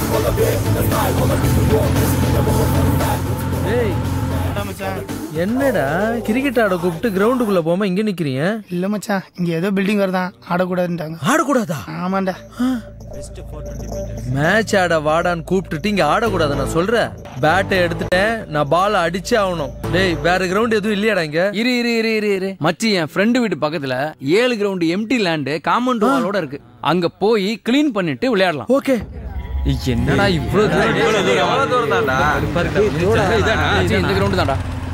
ஏய் மச்சான் என்னடா கிரிக்கெட் ஆட கூப்பிட்டு கிரவுண்டுக்குள்ள போகாம இங்க நிக்கிறீங்க இல்ல மச்சான் இங்க ஏதோ பில்டிங் வருதான் ஆடக்கூடாதுன்ட்டாங்க ஆடக்கூடாதா ஆமாண்டா மேட்ச் ஆட வாடான்னு கூப்பிட்டுட்டு இங்க ஆடக்கூடாது நான் சொல்றேன் பேட்டை எடுத்துட்டேன் நான் பால் அடிச்சே ஆகணும் டேய் வேற கிரவுண்ட் எதுவும் இல்லையாடா இங்க இரு இரு இரு இரு இரு மச்சி என் ஃப்ரெண்டு வீட்டு பக்கத்துல ஏழு கிரவுண்ட் எம்டி லேண்டு காம்பவுண்ட் வாலோட இருக்கு அங்க போய் க்ளீன் பண்ணிட்டு விளையாடலாம் ஓகே என்னடா இவ்வளவு தூரம் இதானா? சரி, இந்த கிரவுண்ட் தான்டா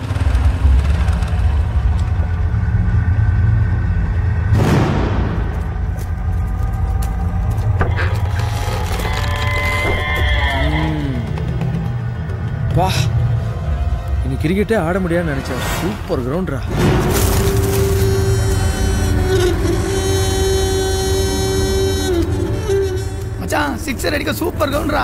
வா இனி கிரிக்கெட்டே ஆட முடியாதுன்னு நினைச்சேன் சூப்பர் கிரவுண்ட்ரா மச்சான் சிக்ஸர் அடிக்க சூப்பர் கவுண்டரா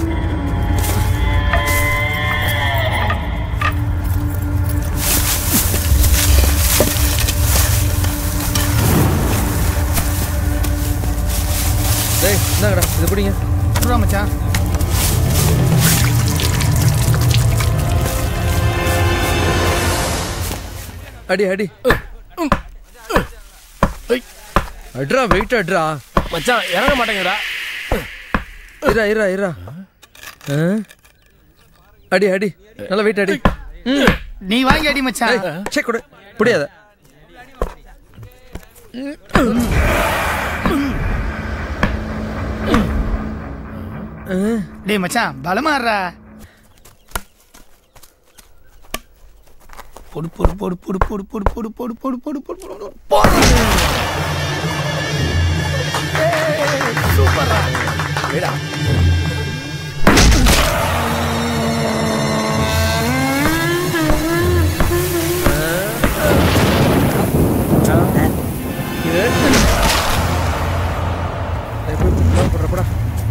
டேய் என்னங்கடா இது பிடிங்க சொல்றா மச்சான் அடி அடி அட்ரா வெயிட் அட்ரா மச்சான் இறங்க மாட்டேங்கிறா இரா இரா இரா ஆ? அடி அடி நல்லா வெயிட் அடி ம் நீ வாங்கி அடி மச்சான் செக் கொடு புரியாத டேய் மச்சான் பலமாடுறா போடு போடு போடு போடு போடு போடு போடு போடு போடு போடு போடு போடு போடு போடு ஏய், சூப்பர்ரா டேய், போய் போடா, போடா, போடா.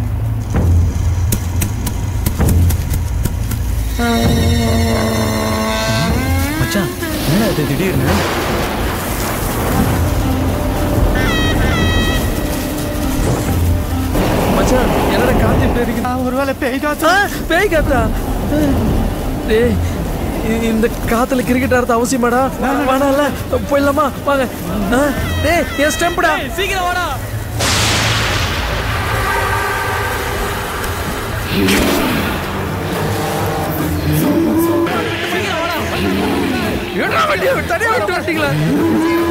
மச்சான் என்ன இது திடீர்னு மச்சான் என்னடா காத்து இப்படி அடிக்குது? ஆ, ஒருவேளை பேய் காத்து ஆ, பேய் காத்தா டேய் இ- இந்த காத்துல கிரிக்கெட் ஆடுறது அவசியமாடா வேணாம்ல போயிடலாமா வாங்க ஆ, டேய் என் ஸ்டெம்ப்டா சீக்கிரம் வாடா தனியா விட்டு வரட்டீங்களா